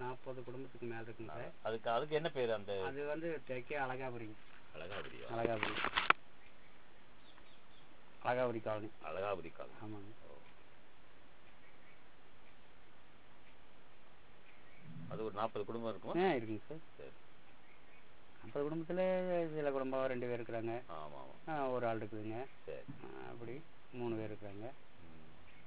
நாற்பது குடும்பத்துக்கு மேல இருக்குங்க சார் அதுக்கு அதுக்கு என்ன பேர் அந்த அது வந்து தெற்கே அழகாபுரிங்க அழகாபுரியா அழகாபுரி அழகாபுரி காலனி அழகாபுரி காலம் ஆமாங்க அது ஒரு நாற்பது குடும்பம் இருக்கும் ஆ இருக்குங்க சார் சரி ஐம்பது குடும்பத்தில் சில குடும்பம் ரெண்டு பேர் இருக்கிறாங்க ஆமா ஆமா ஆ, ஒரு ஆள் இருக்குதுங்க சரி ஆ, அப்படி மூணு பேர் இருக்கிறாங்க ம்.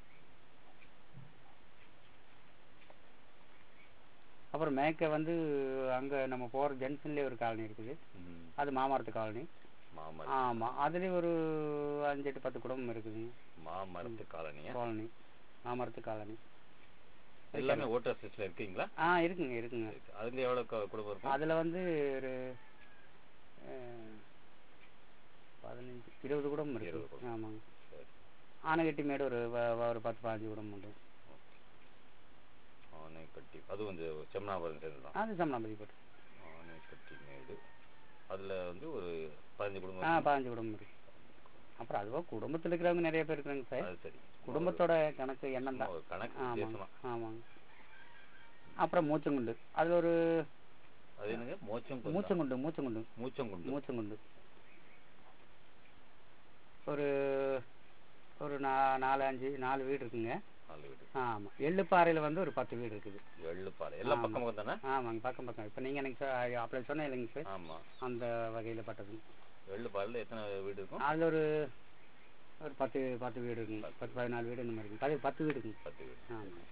அப்புறம் மேற்க வந்து அங்கே நம்ம போகிற ஜங்ஷன்லேயே ஒரு காலனி இருக்குது ம். அது மாமரத்து காலனி மாமர ஆமாம் அதுலேயும் ஒரு அஞ்சு எட்டு பத்து குடும்பம் இருக்குதுங்க மாமரத்து காலனியா காலனி மாமரத்து காலனி எல்லாமே ஓட்டர் லிஸ்ட்ல இருக்கீங்களா ஆ இருக்குங்க இருக்குங்க இருக்கு. அதுல எவ்வளவு கு- குடும்பம் இருக்கும் அதில் வந்து ஒரு ஆ, பதினஞ்சு இருபது குடும்பம் இருபது இருக்கு குடும்பம். ஆமாங்க சரி ஆனைக்கட்டி மேடு ஒரு வ- வ- ஒரு பத்து பதினஞ்சு குடும்பம் உண்டு ஆனைக்கட்டி அது வந்து செம்னாபுரம் சேர்ந்து தான் அது சமணாபதி போட்டு ஆனைக்கட்டி மேடு அதுல வந்து ஒரு பதினஞ்சு ஆ குடும்பம் பதினஞ்சு குடும்பம் இருக்கு அப்புறம் அதுவாக குடும்பத்தில் இருக்கிறவங்க நிறைய பேர் இருக்கிறாங்க சார் அது சரி குடும்பத்தோட கணக்கு எண்ணம் தான் ஒரு கணக்கு ஆமாங்க வித்தியாசமா ஆமாங்க அப்புறம் மூச்சங்குண்டு அது ஒரு அது என்னங்க மோச்சம் குந்தா? மூச்சங்குண்டு மூச்சங்குண்டு மூச்சங்குண்டு மூச்சங்குண்டு ஒரு ஒரு நா நாலு அஞ்சு நாலு வீடு இருக்குங்க நாலு வீடு ஆமாம் எள்ளுப்பாறையில் வந்து ஒரு பத்து வீடு இருக்குது எள்ளுப்பாறை எல்லா ஆமா. பக்கம் தானே ஆமாங்க பக்கம் பக்கம் இப்போ நீங்கள் எனக்கு சொ- அப்படி சொன்னேன் இல்லைங்க சார் ஆமா அந்த வகையில் பட்டது எள்ளுப்பாறையில எத்தனை வீடு இருக்கும் அதில் ஒரு ஒரு பத்து பத்து வீடு இருக்குங்க பத்து பதினாலு வீடு இந்த மாதிரி இருக்குங்க பத்து பத்து வீடு இருக்குங்க பத்து வீடு ஆமாம்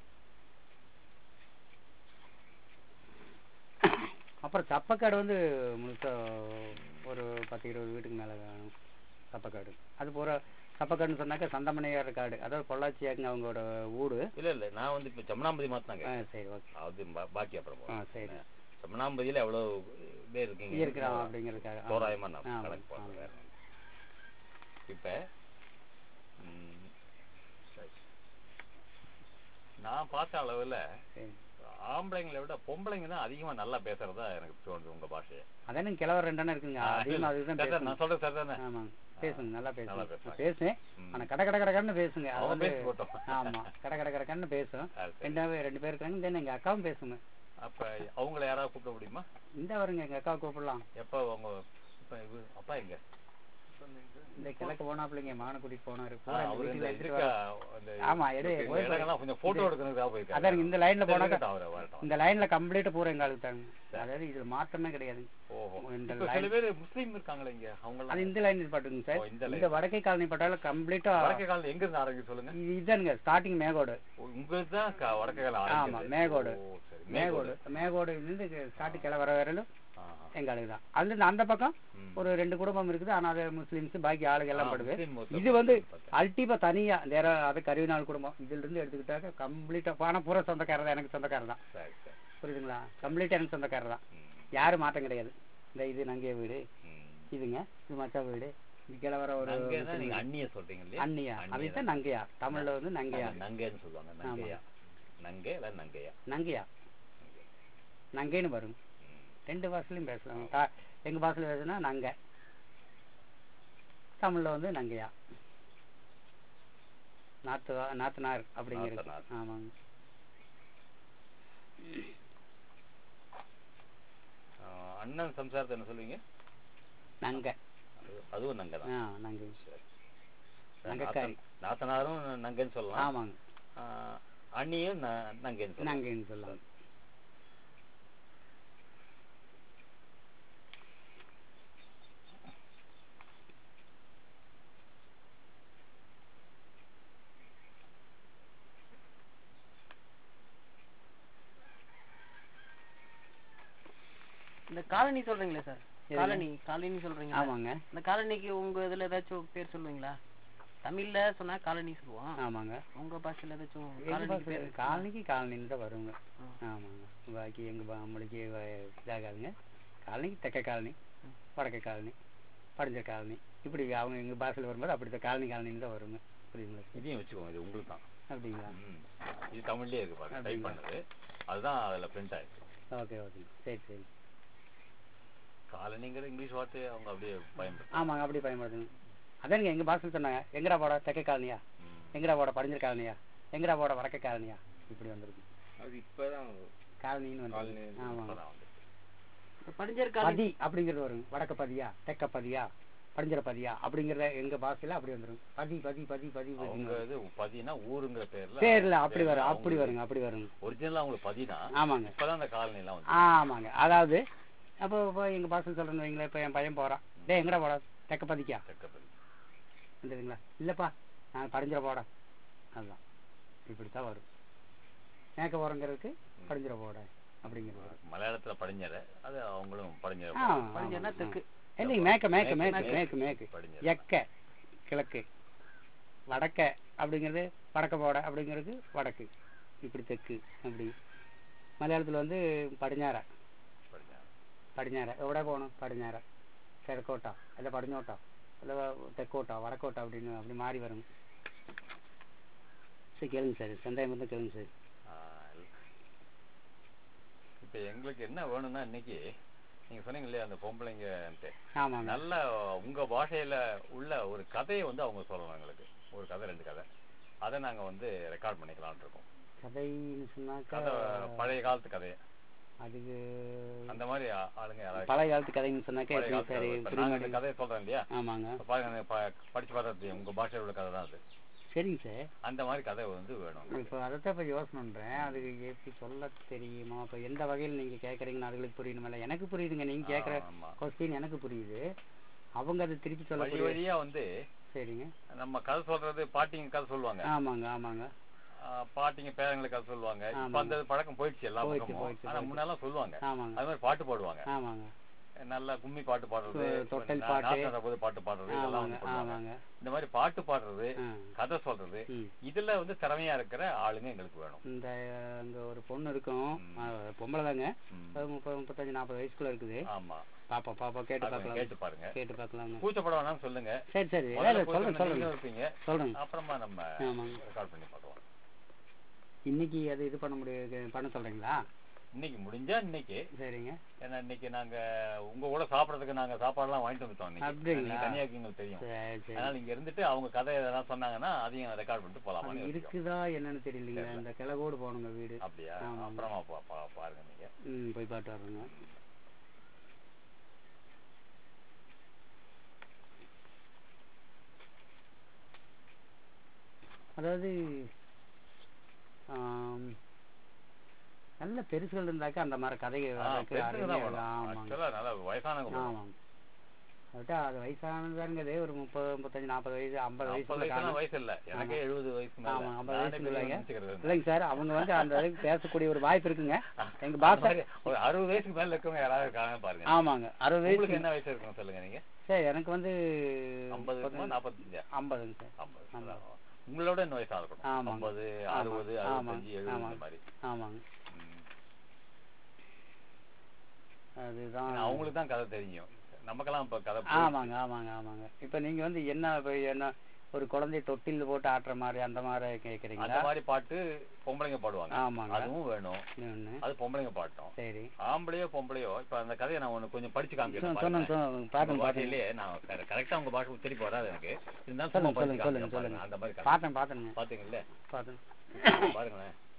அப்புறம் சப்பக்காடு வந்து முழுசா ஒரு பத்து இருபது வீட்டுக்கு மேலே சப்பக்காடு அது பூரா சப்பக்காடுன்னு சொன்னாக்கா சந்தமனையார் காடு அதாவது பொள்ளாச்சியாக்குங்க அவங்களோட ஊடு இல்ல இல்ல நான் வந்து இப்ப செம்மனாம்பதி மாத்தினாங்க ஆ சரி ஓகே அது பா- பாக்கி அப்புறம் ஆ போறோம். சரி செம்மனாம்பதியில எவ்வளவு பேர் இருக்கீங்க இருக்கிறான் அப்படிங்கிறதுக்காக ஆமா. தோராயமா நான் ஆமா, கணக்கு ஆமா. போடுறேன் இப்ப ம், சரி. நான் பார்த்த அளவுல சரி ஆம்பளைங்களை விட பொம்பளைங்க தான் அதிகமா நல்லா பேசுறதா எனக்கு தோணுது உங்க பாஷையை அதானே கிழவர் ரெண்டானே இருக்குங்க அதிகமாக அதுதான் சரி, சரி, நான் பேசுங்க சொல்றது சரிதானே ஆமாங்க பேசுங்க நல்லா நல்லா பேசுங்க பேசுறாங்க. நான் பேசுவேன் ம். ஆனா கட கட கடன்னு பேசுங்க அது அவங்க வந்து பேசி போட்டோம். ஆமா கட கட கடன்னு பேசும் அது சரி. ரெண்டாவது ரெண்டு பேர் இருக்காங்க தென் எங்க அக்காவும் பேசுங்க அப்ப அவங்கள யாராவது கூப்பிட முடியுமா இந்த வருங்க எங்க அக்காவை கூப்பிடலாம் எப்ப அவங்க இப்ப இவ- அப்பா எங்க இந்த கிழக்கு போனாப்புலங்க மான கூட்டிட்டு போனாரு ஆ, பூரா இந்த அவரு இந்த வீட்டுல எடுத்துட்டு இதுக்கா, வர- அந்த ஆமா, எடு, இந்த போய் இடங்கள்லாம் கொஞ்சம் photo எடுக்கறதுக்காக போயிருக்காரு. அதான் இந்த லைன்ல சரி, போனாக்கா இருக்கட்டும், அவரு வரட்டும். இந்த லைன்ல கம்ப்ளீட்டா பூரா எங்க ஆளுத்தாங்க அதாவது இதுல மாற்றமே கிடையாது ஓஹோ. இந்த இப்ப சில பேர் முஸ்லீம் இருக்காங்களே இங்க அவங்கெல்லாம் அது இந்த லைன் பாட்டுங்க சார் ஓ, இந்த line. இந்த வடக்கை காலனி பட்டால கம்ப்ளீட்டா வடக்கு காலம் எங்க இருந்து ஆரம்பிக்க சொல்லுங்க இது இதுதானுங்க ஸ்டார்டிங் மேகோடு உங்களுக்கு தான் க- வடக்கு காலம் ஆமா ஆரம்பிக்குது. மேகோடு ஓ, சரி. மேகோடு மேகோடு இருந்து ஸ்டார்ட் கிளை வர வரையிலும் ஆஹா. எங்க ஆளுங்க தான் அதுல இருந்து அந்த பக்கம் ம். ஒரு ரெண்டு குடும்பம் இருக்குது ஆனா அது முஸ்லிம்ஸ் பாக்கி ஆளுங்க எல்லாம் ஆ, படுது முஸ்லீம் மொத்தம் இது வந்து பார்த்தேன். அல்டிப்பா தனியா வேற அது கருவிநாள் குடும்பம் இதுல இருந்து எடுத்துக்கிட்டாக்க கம்ப்ளீட்டா ஆனா பூரா சொந்தக்காரர் தான் எனக்கு சொந்தக்காரர் தான் சரி, சரி. புரியுதுங்களா கம்ப்ளீட்டா எனக்கு சொந்தக்காரர் தான் ம், யாரும் மாற்றம் கிடையாது இந்த இது நங்கைய வீடு ம். இதுங்க இது மச்சா வீடு இது கிழவர ஒரு நங்கைன்னா நீங்க அண்ணிய சொல்றீங்க இல்லையா? அண்ணியா அண்ணிய அதுதான் நங்கையா தமிழ்ல வந்து நங்கையா ஆமா, நங்கைன்னு சொல்லுவாங்க நங்கையா நங்கை இல்ல நங்கையா நங்கையா நங்கைன்னு வரும் ம். ரெண்டு பாஷையிலும் பேசலாம் தா- எங்க பாஷையில பேசுனா நங்க தமிழ்ல வந்து நங்கையா நாத்து நாத்தனார் அப்படிங்கிறது நாத்தனார். ஆமாங்க ஆ, அண்ணன் சம்சாரத்தை என்ன சொல்லுவீங்க நங்க அது- அதுவும் நங்கை தான் ஆ நங்கை சரி. நங்கைக்காரி. நாத்தன்- நாத்தனாரும் நங்கைன்னு சொல்லலாம் ஆமாங்க ஆ, அண்ணியும் ந- நங்கைன்னு சொல்லலாம் நங்கைன்னு சொல்லலாம் இந்த காலனி சொல்றீங்களே சார் எதுங்க? காலனி காலனி சொல்றீங்க ஆமாங்க இந்த காலனிக்கு உங்க இதுல ஏதாச்சும் பேர் சொல்லுவீங்களா தமிழ்ல சொன்னா காலனி சொல்லுவோம் ஆமாங்க உங்க பாஷையில ஏதாச்சும் எங்க காலனிக்கு பாஷை பேர் காலனிக்கு காலனின்னு தான் வருங்க ஆ. ஆமாங்க பாக்கி எங்க பா- நம்மளுக்கு வ- இதாகாதுங்க காலனிக்கு தெற்க காலனி வடக்கு காலனி படிஞ்ச காலனி இப்படி அவங்க எங்க பாஷையில் வரும்போது அப்படி தான் காலனி காலனின்னு தான் வருங்க புரியுங்களா இதையும் வச்சுக்கோங்க இது உங்களுக்கு தான் அப்படிங்களா ம். இது தமிழ்லயே இருக்கு பாருங்க டைப் அப்படிங்களா? பண்ணது அதுதான் அதுல பிரிண்ட் ஆயிருக்கு ஓகே ஓகே சரி சரி காலனிங்கிற இங்கிலீஷ் வார்த்தையை அவங்க அப்படியே பயன்படுத்த ஆமாங்க அப்படி பயன்படுத்துங்க அதானுங்க எங்க பாஷையில் சொன்னாங்க எங்கடா போட தெற்க காலனியா எங்கடா போட படிஞ்ச காலனியா எங்கடா போட வடக்க காலனியா இப்படி வந்திருக்கு அது இப்பதான் காலனின்னு வந்து காலனி. ஆமாங்க இப்பதான் வந்து இந்த படிஞ்சர் காலனி பதி அப்படிங்கிறது வரும் வடக்க பதியா தெக்க பதியா படிஞ்சர பதியா அப்படிங்கிறத எங்க பாஷையில அப்படி வந்துரும் பதி பதி பதி பதி அவங்க இது பதினா ஊருங்கிற பேர்ல பேர்ல அப்படி வரும் அப்படி வருங்க அப்படி வருங்க ஒரிஜினலா அவங்களுக்கு பதினா ஆமாங்க இப்பதான் அந்த காலனி எல்லாம் வந்து ஆமாங்க அதாவது அப்போ இப்போ எங்க பாசல் சொல்றேன்னு வைங்களேன் இப்போ என் பையன் போறான் டேய் எங்கடா போடா தெக்க பதிக்கா தெற்கப்பதி புரியுதுங்களா இல்லப்பா நான் படிஞ்சிட போட அதுதான் இப்படித்தான் வரும் மேக்க போறங்கிறதுக்கு படிஞ்சிட போட அப்படிங்கிறது மலையாளத்துல படிஞ்சர அது அவங்களும் படிஞ்சர ஆ, படிஞ்சர்னா ஆமா, தெற்கு இல்லைங்க மேக்க மேக்க மேற்கு மேற்கு, மேற்கு மேற்கு படிஞ்சர எக்க கிழக்கு வடக்க அப்படிங்கிறது வடக்க போட அப்படிங்கிறது வடக்கு இப்படி தெற்கு அப்படி மலையாளத்தில் வந்து പടിഞ്ഞാറ படிஞ்சர പടിഞ്ഞാറ എവിടെ പോകണം പടിഞ്ഞാറ കിഴക്കോട്ടോ അല്ല പടിഞ്ഞോട്ടോ അല്ല തെക്കോട്ടോ വടക്കോട്ടോ அப்படின்னு அப்படி மாறி வரும் சரி கேளுங்க சார் சந்தேகம் வந்து கேளுங்க சார் ஆ, இல்ல. இப்ப எங்களுக்கு என்ன வேணும்னா இன்னைக்கு நீங்க சொன்னீங்க இல்லையா அந்த பொம்பளைங்கன்ட்டு ஆமாங்க நல்ல உங்க பாஷையில உள்ள ஒரு கதையை வந்து அவங்க சொல்லணும் எங்களுக்கு ஒரு கதை ரெண்டு கதை அதை நாங்க வந்து ரெக்கார்ட் பண்ணிக்கலாம்னு இருக்கோம் கதைன்னு சொன்னாக்கா கதை பழைய காலத்து கதையை அதுக்கு அந்த மாதிரி ஆ- ஆளுங்க யாராவது பழைய காலத்து கதைன்னு சொன்னாக்கா பழைய எப்படி காலத்து சார் கதை. இப்ப புரிய நாங்க இந்த மாட்டேங்குது கதையை சொல்றேன் இல்லையா ஆமாங்க இப்ப பாருங்க அந்த ப- படிச்சு பார்த்தா தெரியும் உங்க பாஷையில உள்ள கதை தான் அது சரிங்க சார் அந்த மாதிரி கதை வந்து வேணும் இப்போ அதைத்தான் இப்போ யோசனை பண்ணுறேன் அதுக்கு எப்படி சொல்ல தெரியுமா இப்போ எந்த வகையில் நீங்கள் கேட்குறீங்கன்னு அதுகளுக்கு புரியணுமில்ல எனக்கு புரியுதுங்க நீங்கள் கேட்குற ஆமா கொஸ்டின் எனக்கு புரியுது அவங்க அதை திருப்பி வழி சொல்லக்கூடிய வழியா வந்து சரிங்க நம்ம கதை சொல்றது பாட்டிங்க கதை சொல்லுவாங்க ஆமாங்க ஆமாங்க ஆ, பாட்டிங்க பேரங்களுக்கு கதை சொல்லுவாங்க இப்ப ஆமாங்க. அந்த பழக்கம் போயிடுச்சு எல்லா போயிடுச்சு, பக்கமும் போயிடுச்சு, ஆனா போயிடுச்சு. முன்னெல்லாம் சொல்லுவாங்க ஆமாங்க அது மாதிரி பாட்டு பாடுவாங்க ஆமாங்க நல்ல கும்மி பாட்டு பாடுறது தொ- தொட்டில் நா- பாட்டு. நாட்டார போது பாட்டு பாடுறது இதெல்லாம் ஆமாங்க வந்து பண்ணுவாங்க ஆமாங்க இந்த மாதிரி பாட்டு பாடுறது ஆ கதை சொல்றது ம் இதுல வந்து திறமையா இருக்கிற ஆளுங்க எங்களுக்கு வேணும் இந்த அங்க ஒரு பொண்ணு இருக்கும் ம். ஆ, பொம்பளை தாங்க ம். அது முப்பது முப்பத்தஞ்சு நாற்பது வயசுக்குள்ள இருக்குது ஆமா பாப்பா பாப்பா கேட்டு பாருங்க, பார்க்கலாம் கேட்டு பாருங்க கேட்டு பார்க்கலாங்க கூச்சப்பட வேணாம்னு சொல்லுங்க சரி சரி முதல்ல இல்லை சொல்றேன் கூச்சம் சொல்றேன் நீங்களும் இருப்பீங்க சொல்றேங்க அப்புறமா நம்ம ஆமாங்க ரெக்கார்ட் பண்ணி பார்க்கலாம் இன்னைக்கு அது இது பண்ண முடியும் பண்ண சொல்றீங்களா இன்னைக்கு முடிஞ்சா இன்னைக்கு சரிங்க ஏன்னா இன்னைக்கு நாங்க உங்க கூட சாப்பிடறதுக்கு நாங்க சாப்பாடுலாம் வாங்கிட்டு வந்துட்டோம் இன்னைக்கு அப்படிங்களா? நீங்க தனியா இருக்கீங்களுக்கு தெரியும் சரி சரி அதனால இங்க இருந்துட்டு அவங்க கதை எதனா சொன்னாங்கன்னா அதையும் ரெக்கார்ட் பண்ணிட்டு அது போலாமான்னு யோசிக்கிறோம். இருக்குதா என்னன்னு தெரியலீங்க தெரியல. இந்த கிழகோடு போகணுங்க வீடு அப்படியா ஆமாங்க. அப்புறமா பா- பா- பாருங்க நீங்க ம் போய் பாட்டு வர்றேங்க அதாவது ஆம், நல்ல பெருசுகள் இருந்தாக்கா அந்த மாதிரி கதைகள் ஆ, வர்றதுக்கு பெருசுங்க தான் அருமையா வேணும். இருக்கும். ஆமாங்க Actually ஆ நல்லா வயசானவங்க வேணும். ஆமாங்க அதுட்டா அது வயசானதாங்கிறது ஒரு முப்பது முப்பத்தஞ்சு நாற்பது வயசு ஐம்பது ஐம்பது வயசுல வயசுலாம் காணும் வயசு இல்ல எனக்கே எழுபது வயசு மேல. ஆமா, ஐம்பது நானே வயசுக்கு பெரியவன்னு இல்லைங்க. நினைச்சுக்கிறது இல்லை. இல்லைங்க சார் அவங்க வந்து அந்த அளவுக்கு பேசக்கூடிய ஒரு வாய்ப்பு இருக்குங்க எங்க அந்த பாஷை மாதிரி ஒரு அறுபது வயசுக்கு மேல இருக்கவங்க யாராவது இருக்காங்க பாருங்க ஆமாங்க அறுபது உங்களுக்கு வயசு என்ன வயசு இருக்கும் சொல்லுங்க நீங்க சார் எனக்கு வந்து ஐம்பது இருக்குமா நாற்பத்தஞ்சா ஐம்பதுங்க சார் ஐம்பது ஆமா. அதான். உங்களோட இன்னும் வயசா இருக்கணும் ஆமாங்க. ஐம்பது ஆமா. அறுபது ஆமாங்க. அறுபத்தஞ்சு எழுபது இந்த ஆமாங்க. மாதிரி ஆமாங்க ம். அதுதான் ஏன்னா அவங்களுக்கு தான் கதை தெரியும் நமக்கெல்லாம் இப்ப கதை ஆமாங்க ஆமாங்க ஆமாங்க இப்போ நீங்க வந்து என்ன இப்ப என்ன ஒரு குழந்தை தொட்டில் போட்டு ஆட்டுற மாதிரி அந்த மாதிரி அந்த கேக்குறீங்களா மாதிரி பாட்டு பொம்பளைங்க பாடுவாங்க ஆமாங்க அதுவும் வேணும் ஒண்ணு அது பொம்பளைங்க பாட்டும் சரி ஆம்பளையோ பொம்பளையோ இப்ப அந்த கதையை நான் ஒண்ணு கொஞ்சம் படிச்சு சொன்ன காமிக்கிறேன் சொன்ன பாருங்க. பாருங்க உங்க பாருங்க பாஷையிலேயே நான் கரெக்டா உங்க பாஷை திருப்பி வராது எனக்கு இருந்தாலும் சும்மா சொல்லுங்க படிச்சு சொல்லுங்க சொல்லுங்க காமிக்கிறேன் பாருங்க. சொல்லுங்க அந்த மாதிரி கதை பார்த்தேன் பார்த்தேங்க பாத்தீங்கல்ல பார்த்தேன் பாருங்களேன்